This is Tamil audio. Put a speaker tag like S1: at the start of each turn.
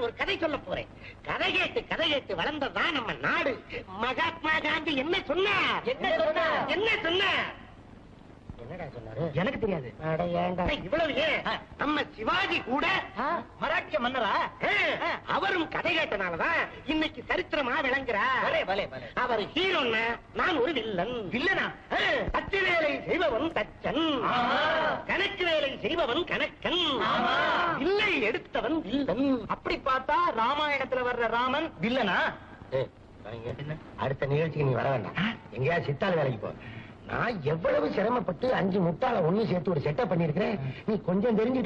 S1: நான் ஒரு கதை சொல்ல போறேன் கதை கேட்டு கதை கேட்டு வளர்ந்ததுதான் நம்ம நாடு மகாத்மா காந்தி என்ன சொன்னார்
S2: என்ன சொன்னார்?
S1: என்ன சொன்னார் என்னடா சொன்னாரு
S2: எனக்கு தெரியாது
S1: அட ஏன்டா இவ்வளவு ஏன்
S2: ஆ.
S1: நம்ம சிவாஜி கூட
S2: மராட்டிய மன்னரா
S1: ஆ, அவரும் கதை கேட்டனாலதான் இன்னைக்கு சரித்திரமா விளங்குறார்
S2: பலே, பலே, பலே.
S1: அவர் ஹீரோன்னா நான் ஒரு வில்லன்
S2: வில்லனா?
S1: ஆ, தச்சு வேலை செய்பவன் தச்சன்
S2: ஆமா.
S1: கணக்கு வேலை செய்பவன் கணக்கன்
S2: ஆமா.
S1: வில்லை எடுத்தவன் வில்லன்
S2: அப்படி பார்த்தா ராமாயணத்துல வர்ற ராமன் வில்லனா
S1: ஏய், வாங்க. அடுத்த நிகழ்ச்சிக்கு நீ வர வேண்டாம் எங்கேயாவது சித்தாள் வேலைக்கு போ நான் எவ்வளவு சிரமப்பட்டு அஞ்சு முட்டாள ஒண்ணு சேர்த்து ஒரு செட்டப் பண்ணிருக்கிறேன் நீ கொஞ்சம் தெரிஞ்சு